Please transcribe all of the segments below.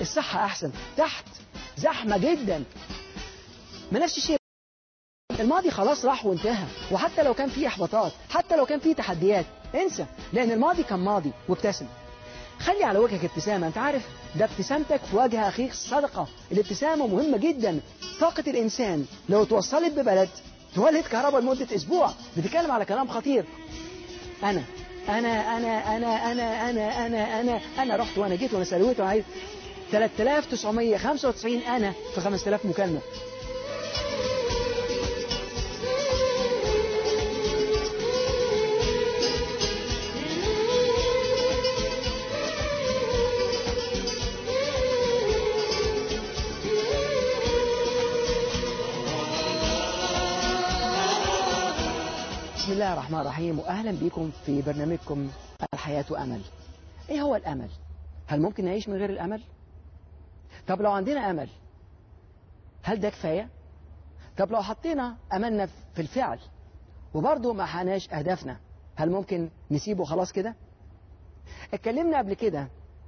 الصحة أحسن تحت زحمة جدا ما نفس الشيء الماضي خلاص راح وانتهى وحتى لو كان فيه إحباطات حتى لو كان فيه تحديات انسى لأن الماضي كان ماضي وابتسم خلي على وجهك ابتسامة انت عارف ده ابتسامتك في وجه أخيك صدقة الابتسامة مهمة جدا طاقة الإنسان لو توصلت ببلد تولد كهرباء لمدة أسبوع بتتكلم على كلام خطير أنا أنا أنا أنا أنا أنا أنا أنا أنا رحت وأنا جيت وأنا سلويت وأنا عايز 3995 أنا في 5000 مكالمة بسم الله الرحمن الرحيم وأهلا بكم في برنامجكم الحياة أمل إيه هو الأمل؟ هل ممكن نعيش من غير الأمل؟ طب لو عندنا أمل هل ده كفاية؟ طب لو حطينا أملنا في الفعل وبرضه ما حقناش أهدافنا هل ممكن نسيبه خلاص كده؟ اتكلمنا قبل كده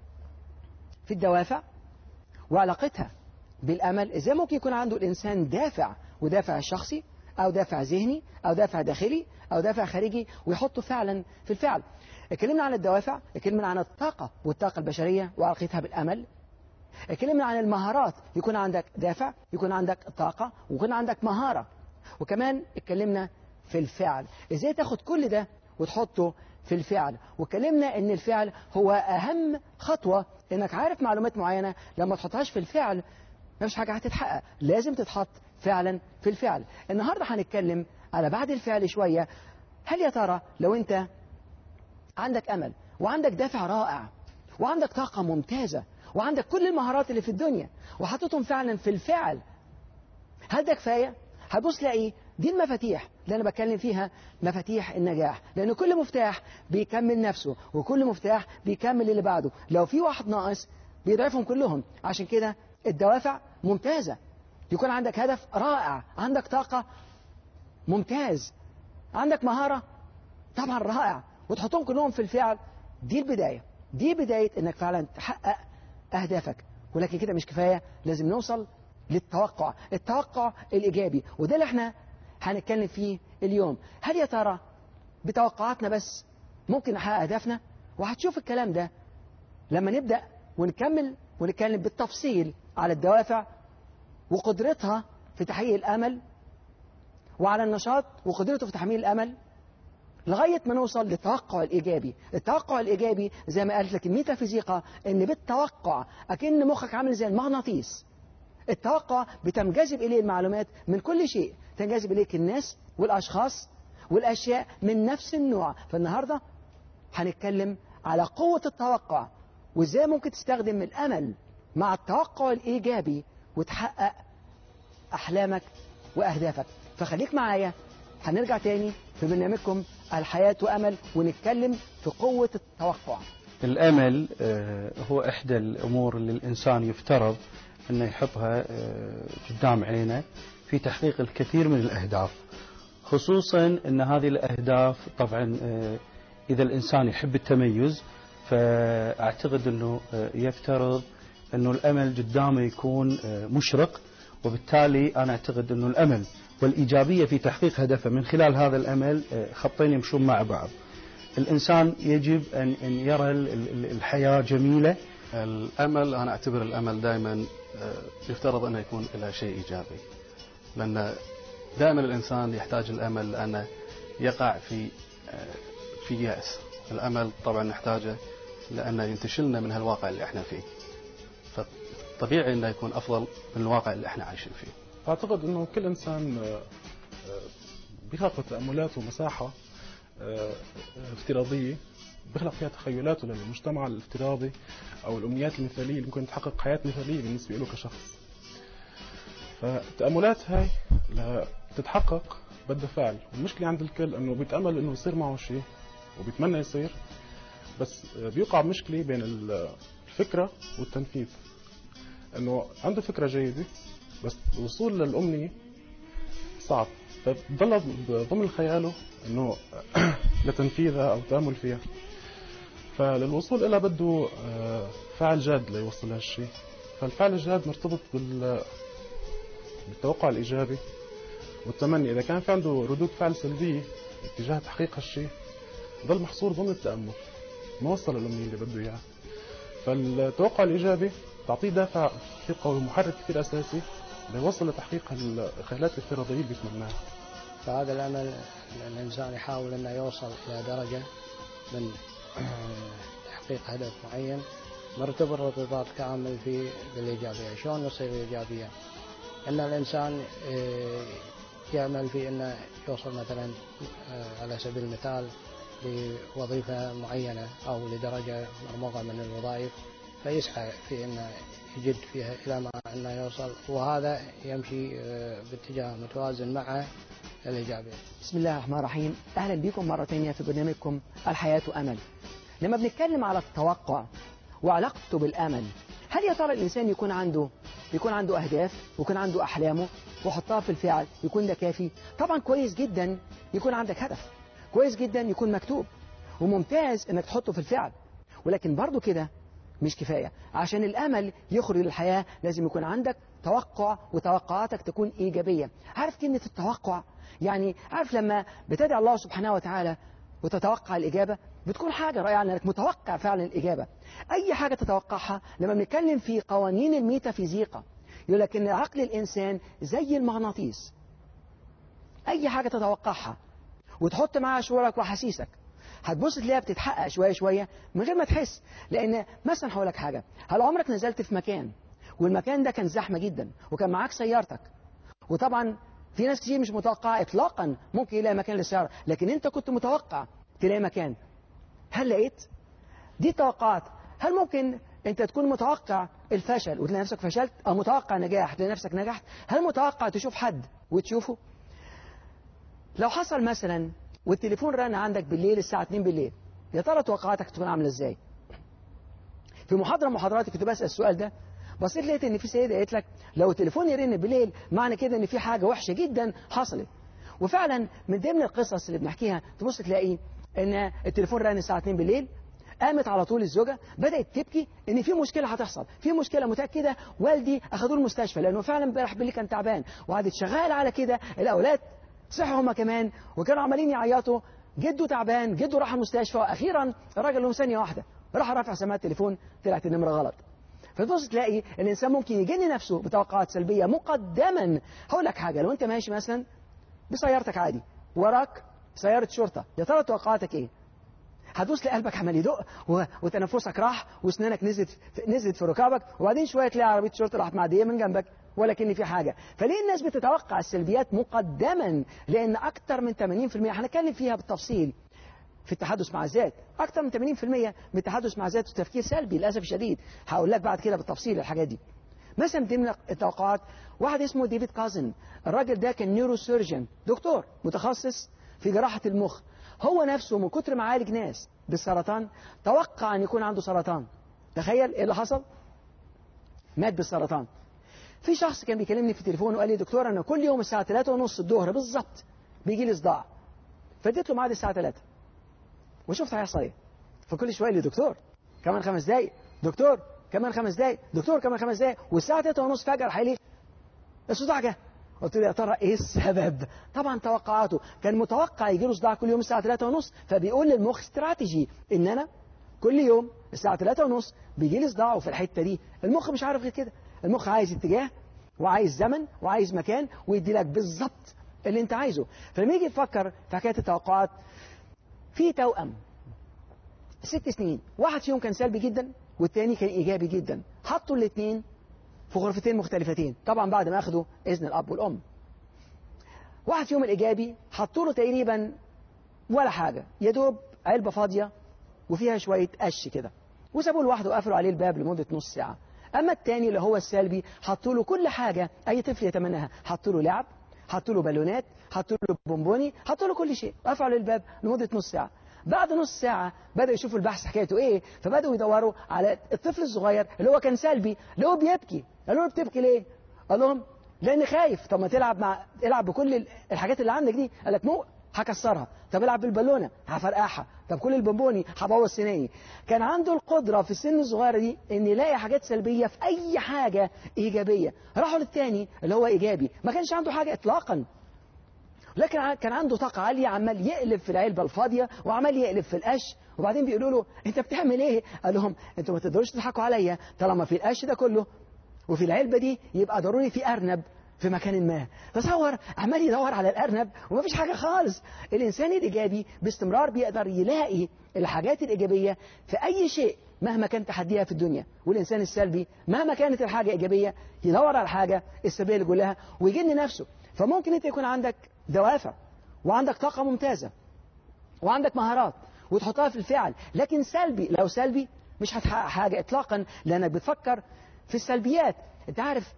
في الدوافع وعلاقتها بالأمل إزاي ممكن يكون عنده الإنسان دافع ودافع شخصي أو دافع ذهني أو دافع داخلي أو دافع خارجي ويحطه فعلا في الفعل اتكلمنا عن الدوافع اتكلمنا عن الطاقة والطاقة البشرية وعلاقتها بالأمل اتكلمنا عن المهارات يكون عندك دافع يكون عندك طاقة ويكون عندك مهارة وكمان اتكلمنا في الفعل ازاي تاخد كل ده وتحطه في الفعل واتكلمنا ان الفعل هو اهم خطوة انك عارف معلومات معينة لما تحطهاش في الفعل مفيش حاجة هتتحقق لازم تتحط فعلا في الفعل النهاردة هنتكلم على بعد الفعل شوية هل يا ترى لو انت عندك امل وعندك دافع رائع وعندك طاقة ممتازة وعندك كل المهارات اللي في الدنيا وحطيتهم فعلا في الفعل هل ده كفاية؟ هتبص تلاقي دي المفاتيح اللي أنا بتكلم فيها مفاتيح النجاح لأن كل مفتاح بيكمل نفسه وكل مفتاح بيكمل اللي بعده لو في واحد ناقص بيضعفهم كلهم عشان كده الدوافع ممتازة يكون عندك هدف رائع عندك طاقة ممتاز عندك مهارة طبعا رائع وتحطهم كلهم في الفعل دي البداية دي بداية انك فعلا تحقق اهدافك ولكن كده مش كفاية لازم نوصل للتوقع التوقع الايجابي وده اللي احنا هنتكلم فيه اليوم هل يا ترى بتوقعاتنا بس ممكن نحقق اهدافنا وهتشوف الكلام ده لما نبدأ ونكمل ونتكلم بالتفصيل على الدوافع وقدرتها في تحقيق الامل وعلى النشاط وقدرته في تحميل الامل لغاية ما نوصل للتوقع الإيجابي التوقع الإيجابي زي ما قالت لك الميتافيزيقا إن بالتوقع أكن مخك عامل زي المغناطيس التوقع بتنجذب إليه المعلومات من كل شيء تنجذب إليك الناس والأشخاص والأشياء من نفس النوع فالنهاردة هنتكلم على قوة التوقع وإزاي ممكن تستخدم الأمل مع التوقع الإيجابي وتحقق أحلامك وأهدافك فخليك معايا هنرجع تاني في برنامجكم الحياة أمل ونتكلم في قوة التوقع الأمل آه، هو إحدى الأمور اللي الإنسان يفترض أنه يحطها آه، قدام عينه في تحقيق الكثير من الأهداف خصوصا أن هذه الأهداف طبعا آه، إذا الإنسان يحب التميز فأعتقد أنه يفترض أنه الأمل قدامه يكون مشرق وبالتالي أنا أعتقد أنه الأمل والإيجابية في تحقيق هدفه من خلال هذا الأمل خطين يمشون مع بعض الإنسان يجب أن أن يرى الحياة جميلة الأمل أنا أعتبر الأمل دائما يفترض أنه يكون إلى شيء إيجابي لأن دائما الإنسان يحتاج الأمل لأنه يقع في في يأس الأمل طبعا نحتاجه لأنه ينتشلنا من هالواقع اللي احنا فيه فطبيعي أنه يكون أفضل من الواقع اللي احنا عايشين فيه أعتقد أنه كل إنسان بيخلق تأملات ومساحة افتراضية بيخلق فيها تخيلاته للمجتمع الافتراضي أو الأمنيات المثالية اللي ممكن تحقق حياة مثالية بالنسبة له كشخص فالتأملات هاي تتحقق بدها فعل المشكلة عند الكل أنه بيتأمل أنه يصير معه شيء وبيتمنى يصير بس بيوقع بمشكلة بين الفكرة والتنفيذ أنه عنده فكرة جيدة بس الوصول للأمنية صعب فبضل ضمن خياله انه لتنفيذها او التامل فيها فللوصول لها بده فعل جاد ليوصل لهالشيء فالفعل الجاد مرتبط بال بالتوقع الإيجابي والتمني إذا كان في عنده ردود فعل سلبية اتجاه تحقيق هالشيء ضل محصور ضمن التأمل ما وصل للأمنية اللي بده إياها فالتوقع الإيجابي تعطيه دافع كثير قوي ومحرك كثير أساسي ليوصل لتحقيق الخيالات الافتراضية اللي بيتمناها فهذا الأمل الإنسان يحاول أنه يوصل إلى درجة من تحقيق هدف معين مرتبط ارتباط كامل في بالإيجابية شلون نصير إيجابية أن الإنسان آه، يعمل في أنه يوصل مثلا آه، على سبيل المثال لوظيفة معينة أو لدرجة مرموقة من الوظائف فيسعى في أنه يجد فيها إلى ما أنه يوصل وهذا يمشي آه، باتجاه متوازن مع الإيجابية بسم الله الرحمن الرحيم أهلا بكم مرة تانية في برنامجكم الحياة أمل لما بنتكلم على التوقع وعلاقته بالأمل هل يا ترى الإنسان يكون عنده يكون عنده أهداف ويكون عنده أحلامه وحطها في الفعل يكون ده كافي طبعا كويس جدا يكون عندك هدف كويس جدا يكون مكتوب وممتاز انك تحطه في الفعل ولكن برضو كده مش كفاية عشان الأمل يخرج للحياة لازم يكون عندك توقع وتوقعاتك تكون إيجابية عارف كلمة التوقع يعني عارف لما بتدعي الله سبحانه وتعالى وتتوقع الإجابة بتكون حاجة رائعة أنك متوقع فعلا الإجابة أي حاجة تتوقعها لما بنتكلم في قوانين الميتافيزيقا يقول لك أن عقل الإنسان زي المغناطيس أي حاجة تتوقعها وتحط معاها شعورك وحسيسك هتبص تلاقيها بتتحقق شوية شوية من غير ما تحس لأن مثلا هقول لك حاجة هل عمرك نزلت في مكان والمكان ده كان زحمة جدا وكان معاك سيارتك وطبعا في ناس كتير مش متوقعة إطلاقا ممكن يلاقي مكان للسيارة لكن أنت كنت متوقع تلاقي مكان هل لقيت؟ دي توقعات هل ممكن أنت تكون متوقع الفشل وتلاقي نفسك فشلت أو متوقع نجاح تلاقي نفسك نجحت هل متوقع تشوف حد وتشوفه؟ لو حصل مثلا والتليفون رن عندك بالليل الساعة 2 بالليل يا ترى توقعاتك تكون عاملة ازاي في محاضرة من محاضراتي كنت بسأل السؤال ده بصيت لقيت ان في سيدة قالت لك لو التليفون يرن بالليل معنى كده ان في حاجة وحشة جدا حصلت وفعلا من ضمن القصص اللي بنحكيها تبص تلاقي ان التليفون رن الساعة 2 بالليل قامت على طول الزوجة بدأت تبكي ان في مشكلة هتحصل في مشكلة متأكدة والدي اخدوه المستشفى لانه فعلا امبارح بالليل كان تعبان وقعدت شغال على كده الاولاد صحوا هما كمان وكانوا عمالين يعيطوا جده تعبان جده راح المستشفى واخيرا الراجل له ثانيه واحده راح رافع سماعه التليفون طلعت النمره غلط فتبص تلاقي الانسان ممكن يجني نفسه بتوقعات سلبيه مقدما هقول لك حاجه لو انت ماشي مثلا بسيارتك عادي وراك سياره شرطه يا ترى توقعاتك ايه هتدوس تلاقي قلبك عمال يدق و... وتنفسك راح واسنانك نزلت نزلت في ركابك وبعدين شويه تلاقي عربيه شرطه راحت معديه من جنبك ولكن في حاجة فليه الناس بتتوقع السلبيات مقدما لأن أكثر من 80% هنتكلم فيها بالتفصيل في التحدث مع الذات أكثر من 80% من التحدث مع الذات تفكير سلبي للأسف الشديد هقول لك بعد كده بالتفصيل الحاجات دي مثلا ضمن التوقعات واحد اسمه ديفيد كازن الراجل ده كان نيورو سيرجن دكتور متخصص في جراحة المخ هو نفسه من كتر ما عالج ناس بالسرطان توقع أن يكون عنده سرطان تخيل ايه اللي حصل مات بالسرطان في شخص كان بيكلمني في التليفون وقال لي دكتور انا كل يوم الساعه 3 ونص الظهر بالظبط بيجي لي صداع فاديت له ميعاد الساعه 3 وشفت هيحصل ايه فكل شويه لي دكتور كمان خمس دقايق دكتور كمان خمس دقايق دكتور كمان خمس دقايق والساعه 3 ونص فجاه راح لي الصداع جه قلت له يا ترى ايه السبب طبعا توقعاته كان متوقع يجي له صداع كل يوم الساعه 3 ونص فبيقول للمخ استراتيجي ان انا كل يوم الساعه 3 ونص بيجي لي صداع وفي الحته دي المخ مش عارف غير كده المخ عايز اتجاه وعايز زمن وعايز مكان ويدي لك بالظبط اللي انت عايزه فلما يجي تفكر في حكايه التوقعات في توأم ست سنين واحد فيهم كان سلبي جدا والتاني كان ايجابي جدا حطوا الاثنين في غرفتين مختلفتين طبعا بعد ما اخدوا اذن الاب والام واحد فيهم الايجابي حطوا له تقريبا ولا حاجه يا دوب علبه فاضيه وفيها شويه قش كده وسابوه لوحده وقفلوا عليه الباب لمده نص ساعه أما التاني اللي هو السلبي حطوا له كل حاجة أي طفل يتمناها حطوا له لعب حطوا له بالونات حطوا له بونبوني حطوا له كل شيء قفلوا الباب لمدة نص ساعة بعد نص ساعة بدأوا يشوفوا البحث حكايته إيه فبدأوا يدوروا على الطفل الصغير اللي هو كان سلبي اللي هو بيبكي قالوا له بتبكي ليه؟ قال لهم لأني خايف طب ما تلعب مع العب بكل الحاجات اللي عندك دي قال لك مو هكسرها طب العب بالبالونه هفرقعها طب كل البونبوني هبوظ سناني كان عنده القدره في السن الصغيره دي ان يلاقي حاجات سلبيه في اي حاجه ايجابيه راحوا للتاني اللي هو ايجابي ما كانش عنده حاجه اطلاقا لكن ع- كان عنده طاقة عالية عمال يقلب في العلبة الفاضية وعمال يقلب في القش وبعدين بيقولوا له انت بتعمل ايه؟ قال لهم انتوا ما تقدروش تضحكوا عليا طالما في القش ده كله وفي العلبة دي يبقى ضروري في أرنب في مكان ما تصور عمال يدور على الأرنب ومفيش حاجة خالص الإنسان الإيجابي باستمرار بيقدر يلاقي الحاجات الإيجابية في أي شيء مهما كان تحديها في الدنيا والإنسان السلبي مهما كانت الحاجة إيجابية يدور على الحاجة السلبية اللي جواها ويجن نفسه فممكن أنت يكون عندك دوافع وعندك طاقة ممتازة وعندك مهارات وتحطها في الفعل لكن سلبي لو سلبي مش هتحقق حاجة إطلاقا لأنك بتفكر في السلبيات أنت عارف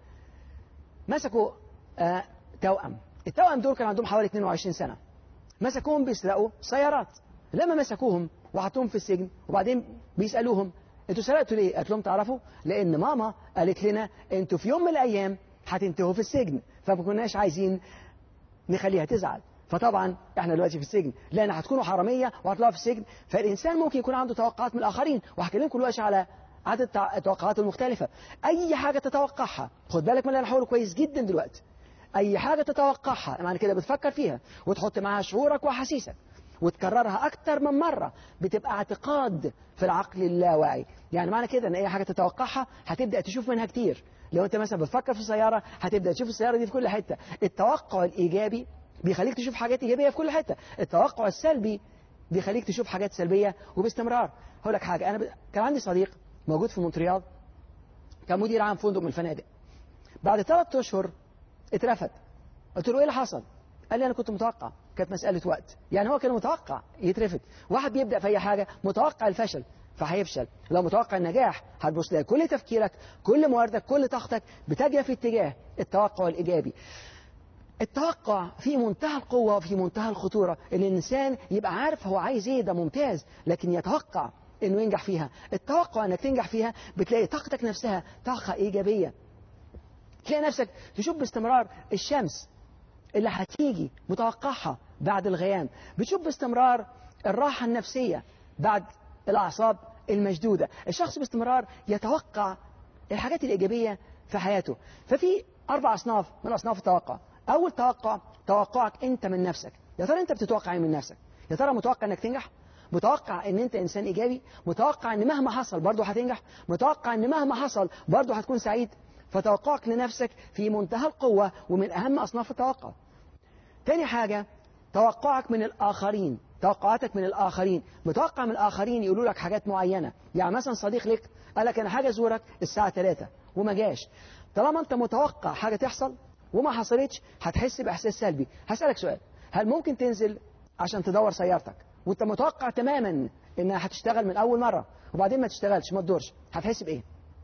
مسكوا آه توأم التوأم دول كان عندهم حوالي 22 سنة مسكوهم بيسرقوا سيارات لما مسكوهم وحطوهم في السجن وبعدين بيسألوهم انتوا سرقتوا ليه؟ قالت لهم تعرفوا؟ لأن ماما قالت لنا انتوا في يوم من الأيام هتنتهوا في السجن فما كناش عايزين نخليها تزعل فطبعا احنا دلوقتي في السجن لان هتكونوا حراميه وهتطلعوا في السجن فالانسان ممكن يكون عنده توقعات من الاخرين وهكلمكم دلوقتي على عدد التع- التوقعات المختلفه اي حاجه تتوقعها خد بالك من اللي انا هقوله كويس جدا دلوقتي اي حاجه تتوقعها معنى كده بتفكر فيها وتحط معاها شعورك واحاسيسك وتكررها اكتر من مره بتبقى اعتقاد في العقل اللاواعي يعني معنى كده ان اي حاجه تتوقعها هتبدا تشوف منها كتير لو انت مثلا بتفكر في سياره هتبدا تشوف السياره دي في كل حته التوقع الايجابي بيخليك تشوف حاجات ايجابيه في كل حته التوقع السلبي بيخليك تشوف حاجات سلبيه وباستمرار هقول لك حاجه انا ب... كان عندي صديق موجود في مونتريال كان مدير عام فندق من الفنادق بعد ثلاث اشهر اترفد قلت له ايه اللي حصل قال لي انا كنت متوقع كانت مساله وقت يعني هو كان متوقع يترفد واحد بيبدا في اي حاجه متوقع الفشل فهيفشل لو متوقع النجاح هتبص تلاقي كل تفكيرك كل مواردك كل طاقتك بتجري في اتجاه التوقع الايجابي التوقع في منتهى القوة وفي منتهى الخطورة إن الإنسان يبقى عارف هو عايز إيه ده ممتاز لكن يتوقع إنه ينجح فيها التوقع إنك تنجح فيها بتلاقي طاقتك نفسها طاقة إيجابية تلاقي نفسك تشوف باستمرار الشمس اللي هتيجي متوقعها بعد الغيام بتشوف باستمرار الراحة النفسية بعد الأعصاب المشدودة الشخص باستمرار يتوقع الحاجات الإيجابية في حياته ففي أربع أصناف من أصناف التوقع أول توقع توقعك أنت من نفسك يا ترى أنت بتتوقع إيه من نفسك يا ترى متوقع إنك تنجح متوقع ان انت انسان ايجابي متوقع ان مهما حصل برضه هتنجح متوقع ان مهما حصل برضه هتكون سعيد فتوقعك لنفسك في منتهى القوة ومن اهم اصناف التوقع تاني حاجة توقعك من الآخرين توقعاتك من الآخرين متوقع من الآخرين يقولوا لك حاجات معينة يعني مثلا صديق لك قال لك أنا حاجة أزورك الساعة 3 وما جاش طالما أنت متوقع حاجة تحصل وما حصلتش هتحس بإحساس سلبي هسألك سؤال هل ممكن تنزل عشان تدور سيارتك وانت متوقع تماما انها هتشتغل من اول مره وبعدين ما تشتغلش ما تدورش هتحس بايه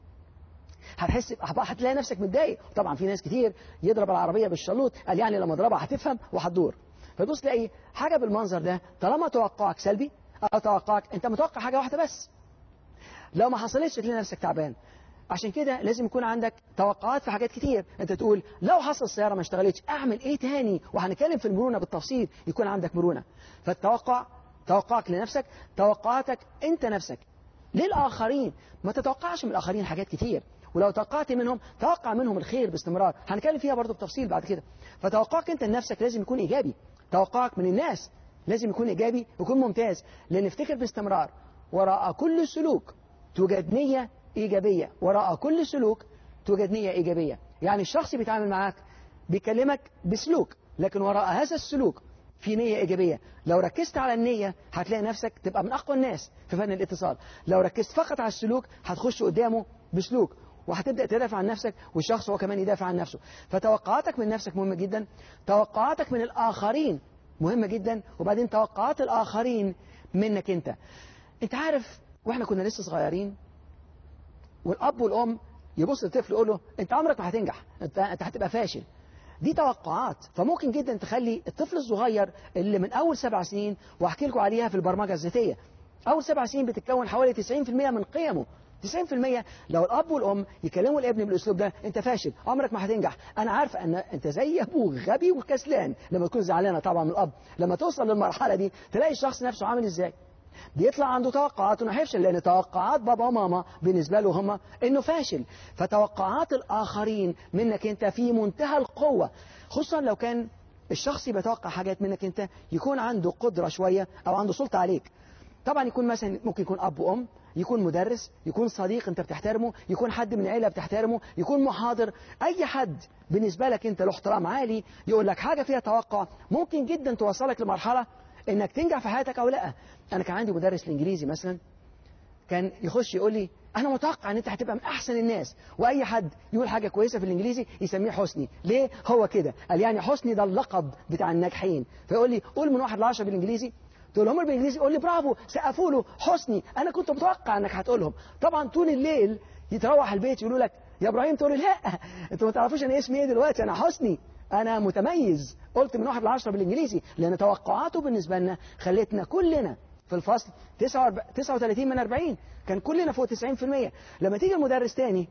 هتحس هتلاقي نفسك متضايق طبعا في ناس كتير يضرب العربيه بالشلوط قال يعني لما اضربها هتفهم وهتدور فتبص تلاقي حاجه بالمنظر ده طالما توقعك سلبي او توقعك انت متوقع حاجه واحده بس لو ما حصلتش تلاقي نفسك تعبان عشان كده لازم يكون عندك توقعات في حاجات كتير انت تقول لو حصل السياره ما اشتغلتش اعمل ايه تاني وهنتكلم في المرونه بالتفصيل يكون عندك مرونه فالتوقع توقعك لنفسك توقعاتك انت نفسك للاخرين ما تتوقعش من الاخرين حاجات كتير ولو توقعت منهم توقع منهم الخير باستمرار هنتكلم فيها برضو بتفصيل بعد كده فتوقعك انت لنفسك لازم يكون ايجابي توقعك من الناس لازم يكون ايجابي ويكون ممتاز لان افتكر باستمرار وراء كل سلوك توجد نية إيجابية وراء كل سلوك توجد نية إيجابية يعني الشخص بيتعامل معاك بيكلمك بسلوك لكن وراء هذا السلوك في نية إيجابية لو ركزت على النية هتلاقي نفسك تبقى من أقوى الناس في فن الاتصال لو ركزت فقط على السلوك هتخش قدامه بسلوك وهتبدأ تدافع عن نفسك والشخص هو كمان يدافع عن نفسه فتوقعاتك من نفسك مهمة جدا توقعاتك من الآخرين مهمة جدا وبعدين توقعات الآخرين منك أنت أنت عارف وإحنا كنا لسه صغيرين والاب والام يبص للطفل يقول له انت عمرك ما هتنجح انت انت هتبقى فاشل دي توقعات فممكن جدا تخلي الطفل الصغير اللي من اول سبع سنين واحكي لكم عليها في البرمجه الذاتيه اول سبع سنين بتتكون حوالي 90% من قيمه 90% لو الاب والام يكلموا الابن بالاسلوب ده انت فاشل عمرك ما هتنجح انا عارفه ان انت زي ابوك غبي وكسلان لما تكون زعلانه طبعا من الاب لما توصل للمرحله دي تلاقي الشخص نفسه عامل ازاي بيطلع عنده توقعات انه هيفشل لان توقعات بابا وماما بالنسبه له هما انه فاشل فتوقعات الاخرين منك انت في منتهى القوه خصوصا لو كان الشخص بيتوقع حاجات منك انت يكون عنده قدره شويه او عنده سلطه عليك طبعا يكون مثلا ممكن يكون اب وام يكون مدرس يكون صديق انت بتحترمه يكون حد من عيله بتحترمه يكون محاضر اي حد بالنسبه لك انت له احترام عالي يقول لك حاجه فيها توقع ممكن جدا توصلك لمرحله انك تنجح في حياتك او لا انا كان عندي مدرس الانجليزي مثلا كان يخش يقول لي انا متوقع ان انت هتبقى من احسن الناس واي حد يقول حاجه كويسه في الانجليزي يسميه حسني ليه هو كده قال يعني حسني ده اللقب بتاع الناجحين فيقول لي قول من واحد لعشرة بالانجليزي تقول لهم بالانجليزي يقول لي برافو سقفوا له حسني انا كنت متوقع انك هتقولهم طبعا طول الليل يتروح البيت يقولوا لك يا ابراهيم تقول لا انتوا ما تعرفوش انا اسمي ايه دلوقتي انا حسني انا متميز قلت من واحد لعشرة بالانجليزي لان توقعاته بالنسبه لنا خلتنا كلنا في الفصل 39 من 40 كان كلنا فوق 90% لما تيجي المدرس تاني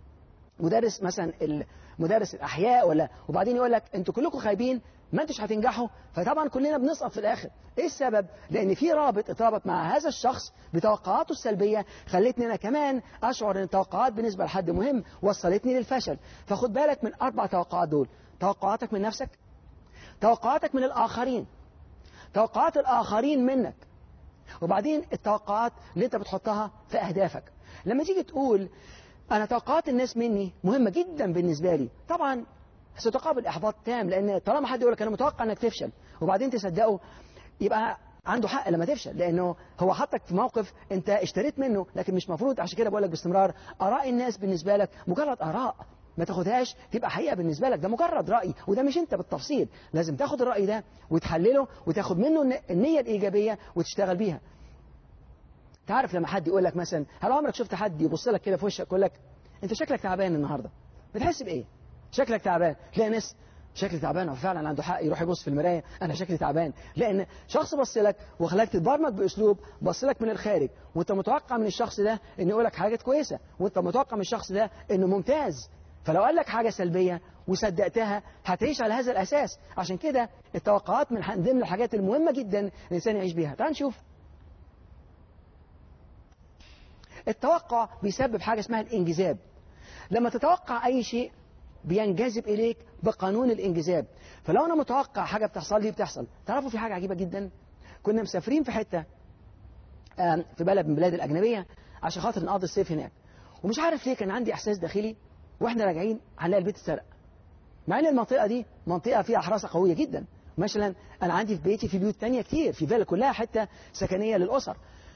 مدرس مثلا مدرس الاحياء ولا وبعدين يقول لك انتوا كلكم خايبين ما انتوش هتنجحوا فطبعا كلنا بنسقط في الاخر ايه السبب لان في رابط اتربط مع هذا الشخص بتوقعاته السلبيه خلتني انا كمان اشعر ان التوقعات بالنسبه لحد مهم وصلتني للفشل فخد بالك من اربع توقعات دول توقعاتك من نفسك توقعاتك من الاخرين توقعات الاخرين منك وبعدين التوقعات اللي انت بتحطها في اهدافك لما تيجي تقول انا توقعات الناس مني مهمه جدا بالنسبه لي طبعا ستقابل احباط تام لان طالما حد يقول لك انا متوقع انك تفشل وبعدين تصدقه يبقى عنده حق لما تفشل لانه هو حطك في موقف انت اشتريت منه لكن مش مفروض عشان كده بقول لك باستمرار اراء الناس بالنسبه لك مجرد اراء ما تاخدهاش تبقى حقيقه بالنسبه لك ده مجرد راي وده مش انت بالتفصيل لازم تاخد الراي ده وتحلله وتاخد منه النيه الايجابيه وتشتغل بيها تعرف لما حد يقول لك مثلا هل عمرك شفت حد يبص لك كده في وشك يقول لك انت شكلك تعبان النهارده بتحس بايه شكلك تعبان تلاقي ناس شكلي تعبان وفعلا عنده حق يروح يبص في المرايه انا شكلي تعبان لان شخص بص لك وخلاك تتبرمج باسلوب بص لك من الخارج وانت متوقع من الشخص ده انه يقول لك حاجات كويسه وانت متوقع من الشخص ده انه ممتاز فلو قال لك حاجه سلبيه وصدقتها هتعيش على هذا الاساس عشان كده التوقعات من ضمن الحاجات المهمه جدا الانسان يعيش بيها تعال نشوف التوقع بيسبب حاجه اسمها الانجذاب لما تتوقع اي شيء بينجذب إليك بقانون الانجذاب فلو أنا متوقع حاجة بتحصل لي بتحصل تعرفوا في حاجة عجيبة جدا كنا مسافرين في حتة في بلد من البلاد الأجنبية عشان خاطر نقضي الصيف هناك ومش عارف ليه كان عندي إحساس داخلي وإحنا راجعين هنلاقي البيت اتسرق مع إن المنطقة دي منطقة فيها حراسة قوية جدا مثلا أنا عندي في بيتي في بيوت تانية كتير في فيلا كلها حتة سكنية للأسر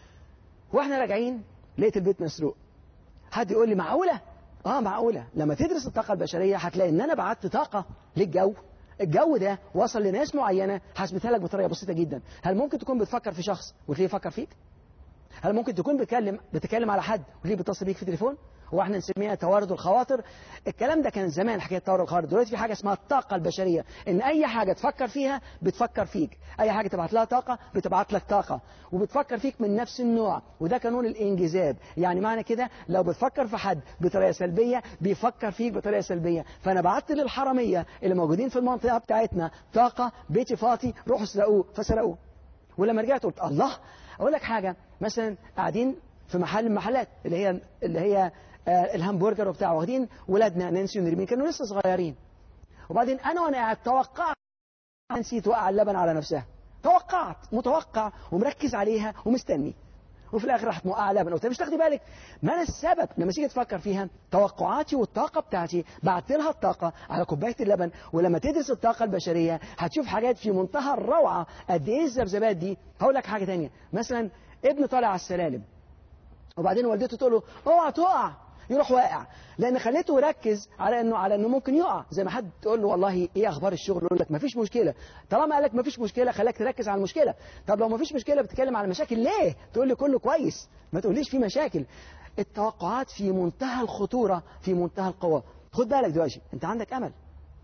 وإحنا راجعين لقيت البيت مسروق حد يقول لي معقولة اه معقولة لما تدرس الطاقة البشرية هتلاقي ان انا بعت طاقة للجو الجو ده وصل لناس معينة هثبتها لك بطريقة بسيطة جدا هل ممكن تكون بتفكر في شخص وتلاقيه يفكر فيك هل ممكن تكون بتكلم بتكلم على حد وتلاقيه بيتصل بيك في تليفون هو احنا نسميها توارد الخواطر الكلام ده كان زمان حكايه توارد الخواطر دلوقتي في حاجه اسمها الطاقه البشريه ان اي حاجه تفكر فيها بتفكر فيك اي حاجه تبعت لها طاقه بتبعت لك طاقه وبتفكر فيك من نفس النوع وده قانون الانجذاب يعني معنى كده لو بتفكر في حد بطريقه سلبيه بيفكر فيك بطريقه سلبيه فانا بعت للحراميه اللي موجودين في المنطقه بتاعتنا طاقه بيتي فاضي روحوا اسرقوه فسرقوه ولما رجعت قلت الله اقول لك حاجه مثلا قاعدين في محل من المحلات اللي هي اللي هي آه الهمبرجر وبتاع واخدين ولادنا نانسي ونرمين كانوا لسه صغيرين وبعدين انا وانا قاعد توقعت نانسي توقع اللبن على نفسها توقعت متوقع ومركز عليها ومستني وفي الاخر راحت موقعه لبن قلت مش تاخدي بالك ما انا السبب لما تيجي تفكر فيها توقعاتي والطاقه بتاعتي بعت لها الطاقه على كوبايه اللبن ولما تدرس الطاقه البشريه هتشوف حاجات في منتهى الروعه قد ايه الذبذبات دي هقول لك حاجه ثانيه مثلا ابن طالع على السلالم وبعدين والدته تقول له اوعى تقع يروح واقع لان خليته يركز على انه على انه ممكن يقع زي ما حد تقول له والله ايه اخبار الشغل يقول لك ما فيش مشكله طالما قال لك ما فيش مشكله خلاك تركز على المشكله طب لو ما فيش مشكله بتتكلم على المشاكل ليه تقول لي كله كويس ما تقوليش في مشاكل التوقعات في منتهى الخطوره في منتهى القوه خد بالك دلوقتي انت عندك امل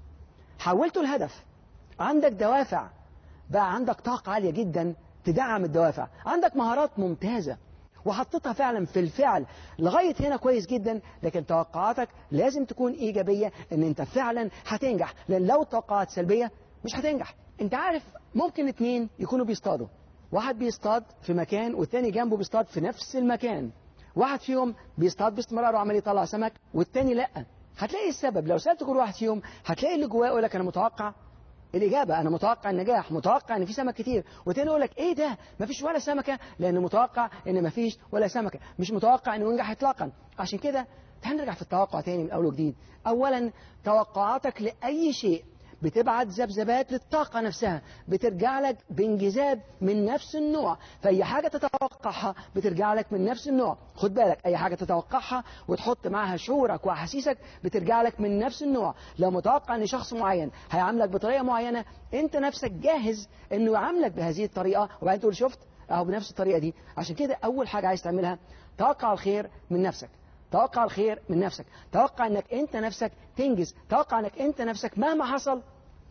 حولته الهدف عندك دوافع بقى عندك طاقه عاليه جدا تدعم الدوافع عندك مهارات ممتازه وحطيتها فعلا في الفعل لغاية هنا كويس جدا لكن توقعاتك لازم تكون إيجابية إن أنت فعلا هتنجح لأن لو التوقعات سلبية مش هتنجح أنت عارف ممكن اتنين يكونوا بيصطادوا واحد بيصطاد في مكان والتاني جنبه بيصطاد في نفس المكان واحد فيهم بيصطاد باستمرار وعمال يطلع سمك والتاني لا هتلاقي السبب لو سألت كل واحد فيهم هتلاقي اللي جواه يقول لك أنا متوقع الإجابة أنا متوقع النجاح متوقع إن في سمك كتير والتاني يقول لك إيه ده ما فيش ولا سمكة لأنه متوقع إن ما فيش ولا سمكة مش متوقع إنه ينجح إطلاقا عشان كده تعال نرجع في التوقع تاني من أول وجديد أولا توقعاتك لأي شيء بتبعت ذبذبات للطاقة نفسها بترجع لك بانجذاب من نفس النوع فأي حاجة تتوقعها بترجع لك من نفس النوع خد بالك أي حاجة تتوقعها وتحط معاها شعورك وأحاسيسك بترجع لك من نفس النوع لو متوقع أن شخص معين هيعاملك بطريقة معينة أنت نفسك جاهز أنه يعاملك بهذه الطريقة وبعدين تقول شفت أهو بنفس الطريقة دي عشان كده أول حاجة عايز تعملها توقع الخير من نفسك توقع الخير من نفسك توقع انك انت نفسك تنجز توقع انك انت نفسك مهما حصل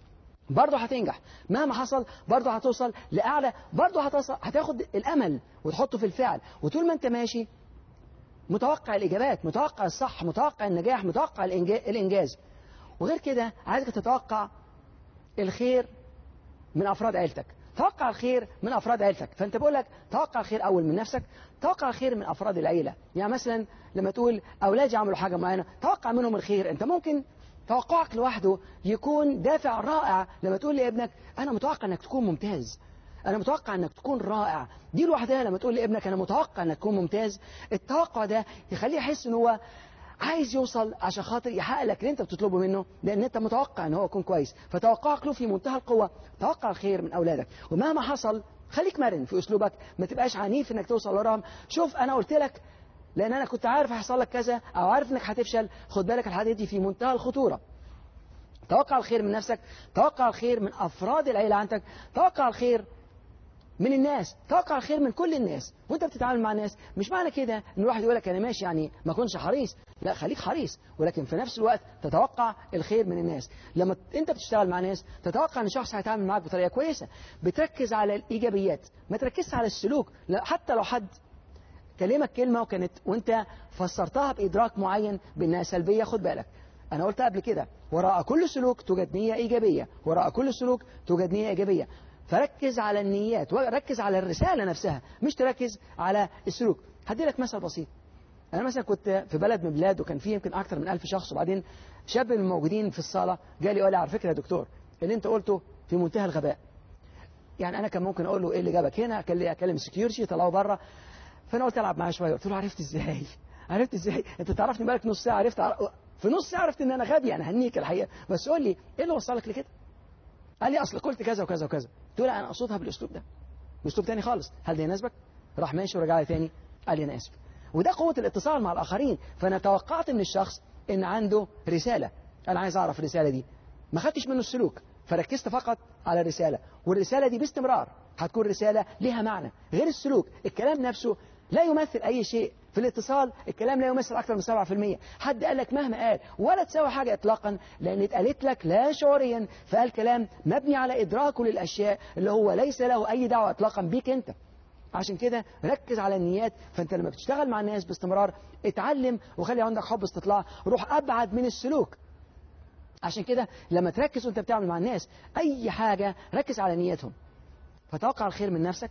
برضه هتنجح مهما حصل برضه هتوصل لأعلى برضه هتصل هتاخد الأمل وتحطه في الفعل وطول ما أنت ماشي متوقع الإجابات متوقع الصح متوقع النجاح متوقع الإنجا- الإنجاز وغير كده عايزك تتوقع الخير من أفراد عيلتك توقع الخير من أفراد عيلتك فأنت بقول لك توقع الخير أول من نفسك توقع الخير من أفراد العيلة يعني مثلا لما تقول أولادي عملوا حاجة معينة توقع منهم الخير أنت ممكن توقعك لوحده يكون دافع رائع لما تقول لابنك أنا متوقع أنك تكون ممتاز أنا متوقع أنك تكون رائع دي لوحدها لما تقول لابنك أنا متوقع أنك تكون ممتاز التوقع ده يخليه يحس أن هو عايز يوصل عشان خاطر يحقق لك اللي انت بتطلبه منه لان انت متوقع ان هو يكون كويس فتوقعك له في منتهى القوه توقع الخير من اولادك ومهما حصل خليك مرن في اسلوبك ما تبقاش عنيف انك توصل وراهم شوف انا قلت لك لان انا كنت عارف هيحصل لك كذا او عارف انك هتفشل خد بالك الحاجات دي في منتهى الخطوره توقع الخير من نفسك توقع الخير من افراد العيله عندك توقع الخير من الناس توقع الخير من كل الناس وانت بتتعامل مع الناس مش معنى كده ان الواحد يقول لك انا ماشي يعني ما اكونش حريص لا خليك حريص ولكن في نفس الوقت تتوقع الخير من الناس لما انت بتشتغل مع ناس تتوقع ان شخص هيتعامل معاك بطريقه كويسه بتركز على الايجابيات ما تركزش على السلوك لا حتى لو حد كلمك كلمه وكانت وانت فسرتها بادراك معين بانها سلبيه خد بالك انا قلت قبل كده وراء كل سلوك توجد نيه ايجابيه وراء كل سلوك توجد نيه ايجابيه فركز على النيات وركز على الرسالة نفسها مش تركز على السلوك هدي لك مثل بسيط أنا مثلا كنت في بلد من بلاد وكان فيه يمكن أكثر من ألف شخص وبعدين شاب من الموجودين في الصالة جالي قال لي على فكرة يا دكتور اللي أنت قلته في منتهى الغباء يعني أنا كان ممكن أقول له إيه اللي جابك هنا أكلم السكيورتي طلعه بره فأنا قلت ألعب معاه شوية قلت له عرفت إزاي عرفت إزاي أنت تعرفني بالك نص ساعة عرفت عر... في نص ساعة عرفت إن أنا غبي أنا هنيك الحقيقة بس قول لي إيه اللي وصلك لكده قال لي اصل قلت كذا وكذا وكذا قلت له انا اقصدها بالاسلوب ده باسلوب تاني خالص هل ده يناسبك راح ماشي ورجع لي تاني قال لي انا اسف وده قوه الاتصال مع الاخرين فانا توقعت من الشخص ان عنده رساله انا عايز اعرف الرساله دي ما خدتش منه السلوك فركزت فقط على الرساله والرساله دي باستمرار هتكون رساله لها معنى غير السلوك الكلام نفسه لا يمثل اي شيء في الاتصال الكلام لا يمثل أكثر من 7% حد قال لك مهما قال ولا تساوي حاجة إطلاقا لأن اتقالت لك لا شعوريا فقال كلام مبني على إدراكه للأشياء اللي هو ليس له أي دعوة إطلاقا بيك أنت عشان كده ركز على النيات فانت لما بتشتغل مع الناس باستمرار اتعلم وخلي عندك حب استطلاع روح ابعد من السلوك عشان كده لما تركز وانت بتعمل مع الناس اي حاجة ركز على نيتهم فتوقع الخير من نفسك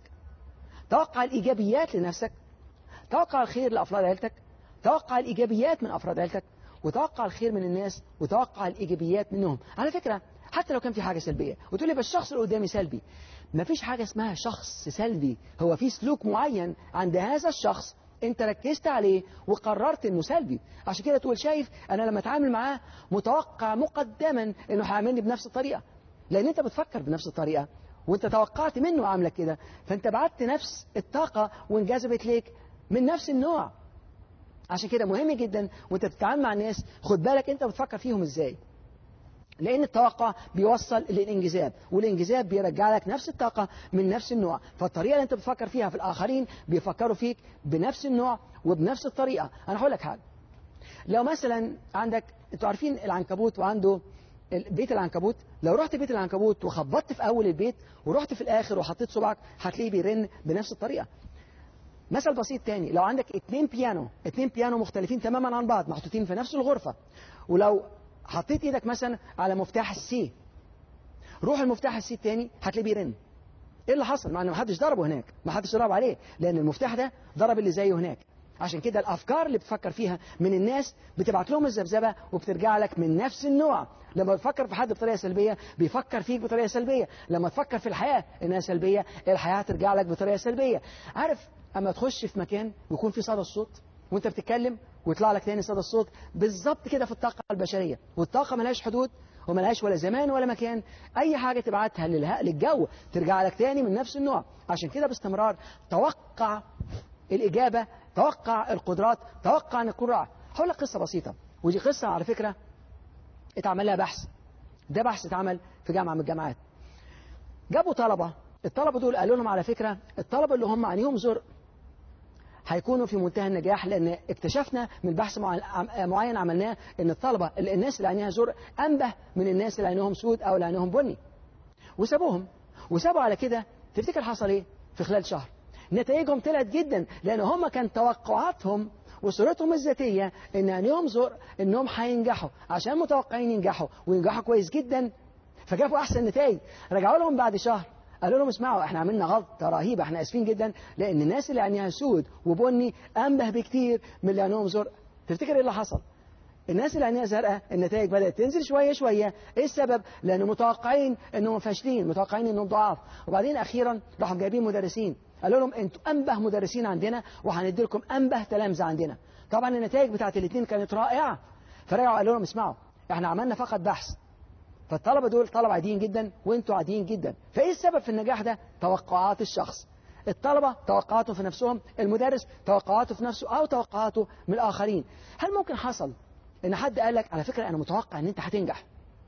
توقع الايجابيات لنفسك توقع الخير لأفراد عيلتك توقع الإيجابيات من أفراد عيلتك وتوقع الخير من الناس وتوقع الإيجابيات منهم على فكرة حتى لو كان في حاجة سلبية وتقول لي بس الشخص اللي قدامي سلبي ما فيش حاجة اسمها شخص سلبي هو في سلوك معين عند هذا الشخص انت ركزت عليه وقررت انه سلبي عشان كده تقول شايف انا لما اتعامل معاه متوقع مقدما انه هيعاملني بنفس الطريقة لان انت بتفكر بنفس الطريقة وانت توقعت منه عاملك كده فانت بعت نفس الطاقة وانجذبت ليك من نفس النوع عشان كده مهم جدا وانت بتتعامل مع الناس خد بالك انت بتفكر فيهم ازاي لان التوقع بيوصل للانجذاب والانجذاب بيرجع لك نفس الطاقه من نفس النوع فالطريقه اللي انت بتفكر فيها في الاخرين بيفكروا فيك بنفس النوع وبنفس الطريقه انا هقول لك حاجه لو مثلا عندك انتوا عارفين العنكبوت وعنده بيت العنكبوت لو رحت بيت العنكبوت وخبطت في اول البيت ورحت في الاخر وحطيت صبعك هتلاقيه بيرن بنفس الطريقه مثل بسيط تاني لو عندك اتنين بيانو اتنين بيانو مختلفين تماما عن بعض محطوطين في نفس الغرفة ولو حطيت ايدك مثلا على مفتاح السي روح المفتاح السي التاني هتلاقيه بيرن ايه اللي حصل؟ مع ان ما حدش ضربه هناك ما حدش ضرب عليه لان المفتاح ده ضرب اللي زيه هناك عشان كده الافكار اللي بتفكر فيها من الناس بتبعت لهم الذبذبه وبترجع لك من نفس النوع لما تفكر في حد بطريقه سلبيه بيفكر فيك بطريقه سلبيه لما تفكر في الحياه انها سلبيه الحياه هترجع لك بطريقه سلبيه عارف اما تخش في مكان ويكون في صدى الصوت وانت بتتكلم ويطلع لك تاني صدى الصوت بالظبط كده في الطاقه البشريه والطاقه ملهاش حدود وملهاش ولا زمان ولا مكان اي حاجه تبعتها للها للجو ترجع لك تاني من نفس النوع عشان كده باستمرار توقع الاجابه توقع القدرات توقع ان تكون رائع هقول لك قصه بسيطه ودي قصه على فكره اتعمل لها بحث ده بحث اتعمل في جامعه من الجامعات جابوا طلبه الطلبه دول قالوا لهم على فكره الطلبه اللي هم عينيهم زرق هيكونوا في منتهى النجاح لان اكتشفنا من بحث معين عملناه ان الطلبه الناس اللي عينيها زرق انبه من الناس اللي عينيهم سود او اللي عينيهم بني وسابوهم وسابوا على كده تفتكر حصل ايه في خلال شهر نتائجهم طلعت جدا لان هم كان توقعاتهم وصورتهم الذاتيه ان عينيهم زرق انهم هينجحوا عشان متوقعين ينجحوا وينجحوا كويس جدا فجابوا احسن نتائج رجعوا لهم بعد شهر قالوا لهم اسمعوا احنا عملنا غلطه رهيبه احنا اسفين جدا لان الناس اللي عينيها سود وبني انبه بكتير من اللي عينيهم زرق تفتكر ايه اللي حصل الناس اللي عينيها زرقاء النتائج بدات تنزل شويه شويه ايه السبب لان متوقعين انهم فاشلين متوقعين انهم ضعاف وبعدين اخيرا راحوا جايبين مدرسين قالوا لهم انتوا انبه مدرسين عندنا وهندي لكم انبه تلامذه عندنا طبعا النتائج بتاعت الاثنين كانت رائعه فرجعوا قالوا لهم اسمعوا احنا عملنا فقط بحث فالطلبة دول طلبة عاديين جدا وانتوا عاديين جدا فايه السبب في النجاح ده توقعات الشخص الطلبة توقعاته في نفسهم المدرس توقعاته في نفسه أو توقعاته من الآخرين هل ممكن حصل إن حد قال لك على فكرة أنا متوقع إن أنت هتنجح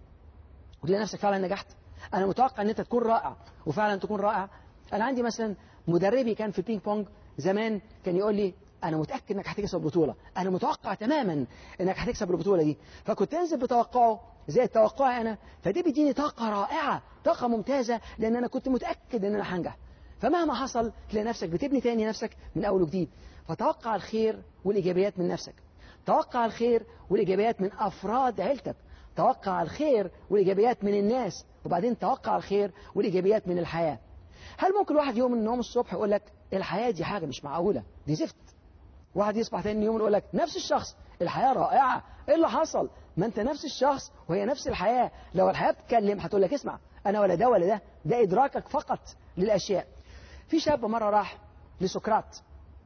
وتلاقي نفسك فعلا نجحت أنا متوقع إن أنت تكون رائع وفعلا تكون رائع أنا عندي مثلا مدربي كان في البينج بونج زمان كان يقول لي انا متاكد انك هتكسب البطوله انا متوقع تماما انك هتكسب البطوله دي فكنت انزل بتوقعه زي توقعي انا فدي بيديني طاقه رائعه طاقه ممتازه لان انا كنت متاكد ان انا هنجح فمهما حصل تلاقي نفسك بتبني تاني نفسك من اول وجديد فتوقع الخير والايجابيات من نفسك توقع الخير والايجابيات من افراد عيلتك توقع الخير والايجابيات من الناس وبعدين توقع الخير والايجابيات من الحياه هل ممكن واحد يوم من النوم الصبح يقول لك الحياه دي حاجه مش معقوله دي زفت واحد يصبح تاني يوم يقول لك نفس الشخص الحياة رائعة ايه اللي حصل ما انت نفس الشخص وهي نفس الحياة لو الحياة بتتكلم هتقول لك اسمع انا ولا ده ولا ده ده ادراكك فقط للاشياء في شاب مرة راح لسقراط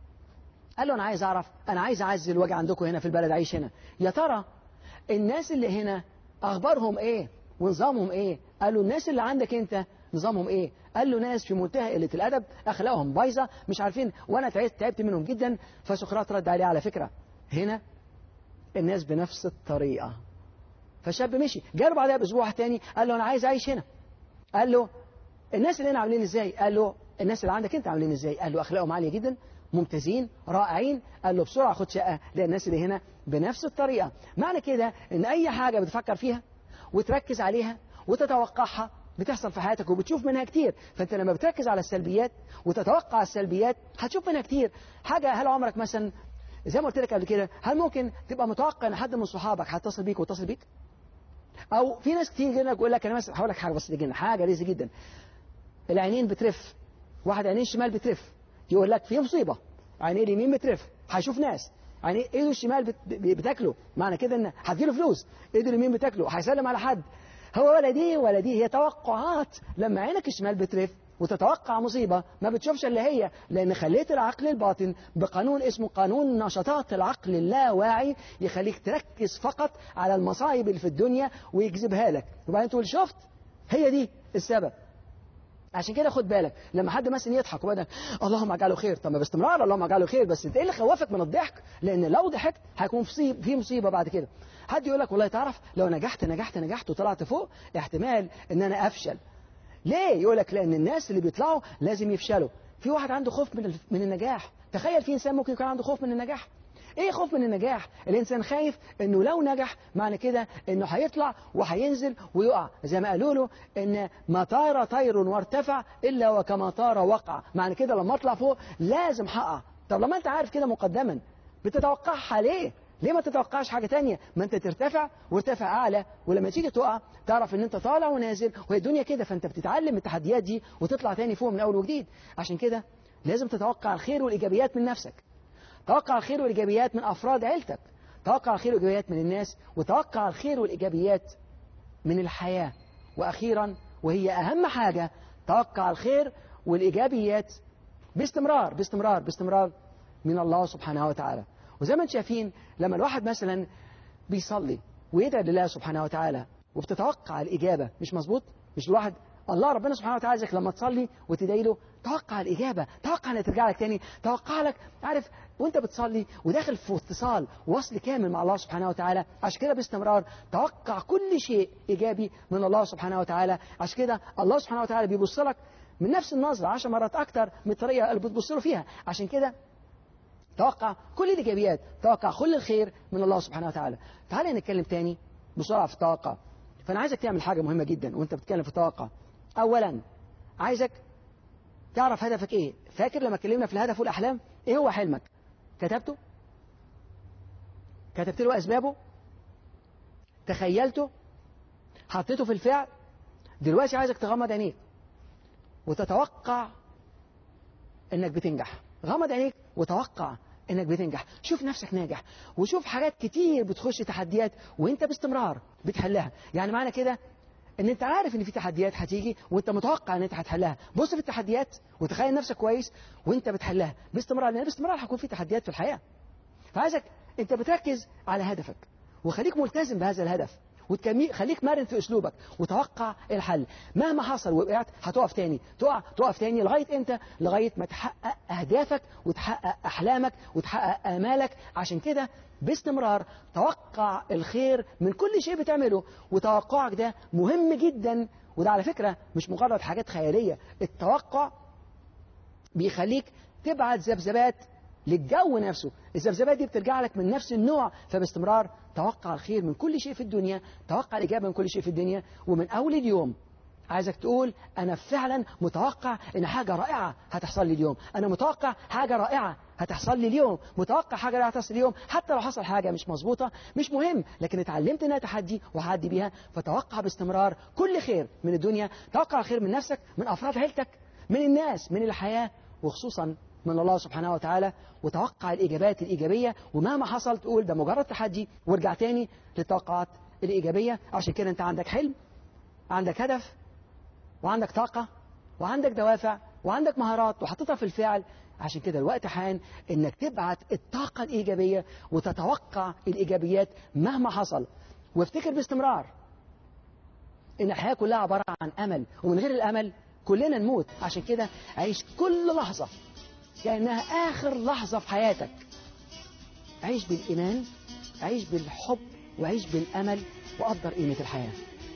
قال له انا عايز اعرف انا عايز اعزل واجي عندكم هنا في البلد عايش هنا يا ترى الناس اللي هنا اخبارهم ايه ونظامهم ايه قال له الناس اللي عندك انت نظامهم ايه قال له ناس في منتهى قله الادب اخلاقهم بايظه مش عارفين وانا تعبت تعبت منهم جدا فسقراط رد عليه على فكره هنا الناس بنفس الطريقه فالشاب مشي جاله بعدها باسبوع تاني قال له انا عايز اعيش هنا قال له الناس اللي هنا عاملين ازاي قال له الناس اللي عندك انت عاملين ازاي قال له اخلاقهم عاليه جدا ممتازين رائعين قال له بسرعه خد شقه لان الناس اللي هنا بنفس الطريقه معنى كده ان اي حاجه بتفكر فيها وتركز عليها وتتوقعها بتحصل في حياتك وبتشوف منها كتير فانت لما بتركز على السلبيات وتتوقع السلبيات هتشوف منها كتير حاجه هل عمرك مثلا زي ما قلت لك قبل كده هل ممكن تبقى متوقع ان حد من صحابك هيتصل بيك ويتصل بيك او في ناس كتير جدا يقول لك انا مثلا هقول لك حاجه بسيطه جدا حاجه لذيذه جدا العينين بترف واحد عينين الشمال بترف يقول لك في مصيبه عينيه اليمين بترف هيشوف ناس يعني ايده الشمال بت... بتاكله معنى كده ان هتجيله فلوس ايده اليمين بتاكله هيسلم على حد هو ولا دي ولا دي هي توقعات لما عينك الشمال بترف وتتوقع مصيبة ما بتشوفش اللي هي لأن خليت العقل الباطن بقانون اسمه قانون نشاطات العقل اللاواعي يخليك تركز فقط على المصايب اللي في الدنيا ويجذبها لك وبعدين تقول شفت هي دي السبب عشان كده خد بالك لما حد مثلا يضحك وبعدين اللهم اجعله خير طب ما باستمرار اللهم اجعله خير بس انت ايه اللي خوفك من الضحك لان لو ضحكت هيكون في في مصيبه بعد كده حد يقول لك والله تعرف لو نجحت نجحت نجحت وطلعت فوق احتمال ان انا افشل ليه يقول لك لان الناس اللي بيطلعوا لازم يفشلوا في واحد عنده خوف من من النجاح تخيل في انسان ممكن يكون عنده خوف من النجاح ايه خوف من النجاح الانسان خايف انه لو نجح معنى كده انه هيطلع وهينزل ويقع زي ما قالوا له ان ما طار طير وارتفع الا وكما طار وقع معنى كده لما اطلع فوق لازم هقع طب لما انت عارف كده مقدما بتتوقعها ليه ليه ما تتوقعش حاجة تانية ما انت ترتفع وارتفع اعلى ولما تيجي تقع تعرف ان انت طالع ونازل وهي الدنيا كده فانت بتتعلم التحديات دي وتطلع تاني فوق من اول وجديد عشان كده لازم تتوقع الخير والايجابيات من نفسك توقع الخير والايجابيات من افراد عيلتك توقع الخير والايجابيات من الناس وتوقع الخير والايجابيات من الحياة واخيرا وهي اهم حاجة توقع الخير والايجابيات باستمرار باستمرار باستمرار من الله سبحانه وتعالى وزي ما انتم شايفين لما الواحد مثلا بيصلي ويدعي لله سبحانه وتعالى وبتتوقع الإجابة مش مظبوط مش الواحد الله ربنا سبحانه وتعالى زيك لما تصلي وتدعي له توقع الإجابة توقع أنها ترجع لك تاني توقع لك عارف وانت بتصلي وداخل في اتصال وصل كامل مع الله سبحانه وتعالى عشان كده باستمرار توقع كل شيء إيجابي من الله سبحانه وتعالى عشان كده الله سبحانه وتعالى بيبص لك من نفس النظرة عشر مرات أكتر من الطريقة اللي بتبص له فيها عشان كده توقع كل الإيجابيات توقع كل الخير من الله سبحانه وتعالى تعال نتكلم تاني بسرعة في التوقع فأنا عايزك تعمل حاجة مهمة جدا وانت بتتكلم في التوقع أولا عايزك تعرف هدفك ايه فاكر لما اتكلمنا في الهدف والأحلام ايه هو حلمك كتبته كتبت له أسبابه تخيلته حطيته في الفعل دلوقتي عايزك تغمض عينيك وتتوقع انك بتنجح غمض عينيك وتوقع انك بتنجح شوف نفسك ناجح وشوف حاجات كتير بتخش تحديات وانت باستمرار بتحلها يعني معنى كده ان انت عارف ان في تحديات هتيجي وانت متوقع ان انت هتحلها بص في التحديات وتخيل نفسك كويس وانت بتحلها باستمرار لان باستمرار هيكون في تحديات في الحياة فعايزك انت بتركز على هدفك وخليك ملتزم بهذا الهدف وخليك مرن في اسلوبك وتوقع الحل مهما حصل وقعت هتقف تاني تقع تقف تاني لغايه امتى لغايه ما تحقق اهدافك وتحقق احلامك وتحقق امالك عشان كده باستمرار توقع الخير من كل شيء بتعمله وتوقعك ده مهم جدا وده على فكره مش مجرد حاجات خياليه التوقع بيخليك تبعت ذبذبات للجو نفسه الذبذبات دي بترجع لك من نفس النوع فباستمرار توقع الخير من كل شيء في الدنيا توقع الإجابة من كل شيء في الدنيا ومن أول اليوم عايزك تقول أنا فعلا متوقع إن حاجة رائعة هتحصل لي اليوم أنا متوقع حاجة رائعة هتحصل لي اليوم متوقع حاجة رائعة هتحصل اليوم حتى لو حصل حاجة مش مظبوطة مش مهم لكن اتعلمت إنها تحدي وهعدي بيها فتوقع باستمرار كل خير من الدنيا توقع الخير من نفسك من أفراد عيلتك من الناس من الحياة وخصوصا من الله سبحانه وتعالى وتوقع الإجابات الإيجابية ومهما حصل تقول ده مجرد تحدي وارجع تاني للتوقعات الإيجابية عشان كده أنت عندك حلم عندك هدف وعندك طاقة وعندك دوافع وعندك مهارات وحطيتها في الفعل عشان كده الوقت حان انك تبعت الطاقة الإيجابية وتتوقع الإيجابيات مهما حصل وافتكر باستمرار ان الحياة كلها عبارة عن أمل ومن غير الأمل كلنا نموت عشان كده عيش كل لحظة كأنها آخر لحظة في حياتك عيش بالإيمان عيش بالحب وعيش بالأمل وقدر قيمة الحياة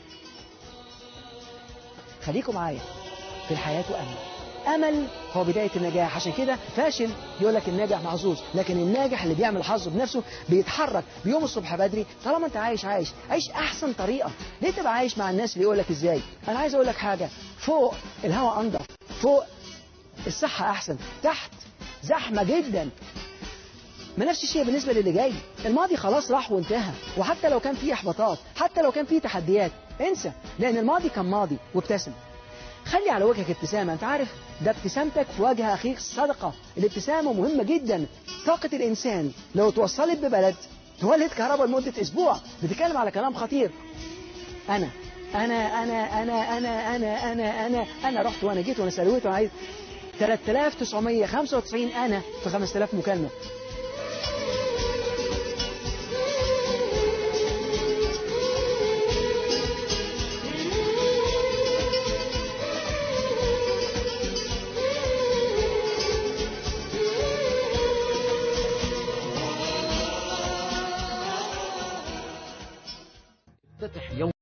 خليكم معايا في الحياة أمل أمل هو بداية النجاح عشان كده فاشل يقول لك الناجح محظوظ لكن الناجح اللي بيعمل حظه بنفسه بيتحرك بيوم الصبح بدري طالما انت عايش عايش عيش أحسن طريقة ليه تبقى عايش مع الناس اللي يقول لك إزاي أنا عايز أقول لك حاجة فوق الهواء أنضف فوق الصحة أحسن تحت زحمة جدا ما نفس الشيء بالنسبة للي جاي الماضي خلاص راح وانتهى وحتى لو كان فيه إحباطات حتى لو كان فيه تحديات انسى لأن الماضي كان ماضي وابتسم خلي على وجهك ابتسامة انت عارف ده ابتسامتك في وجه أخيك صدقة الابتسامة مهمة جدا طاقة الإنسان لو توصلت ببلد تولد كهرباء لمدة أسبوع بتتكلم على كلام خطير أنا أنا أنا أنا أنا أنا أنا أنا أنا رحت وأنا جيت وأنا سلويت وأنا عايز 3995 أنا في 5000 مكالمة افتتح يوم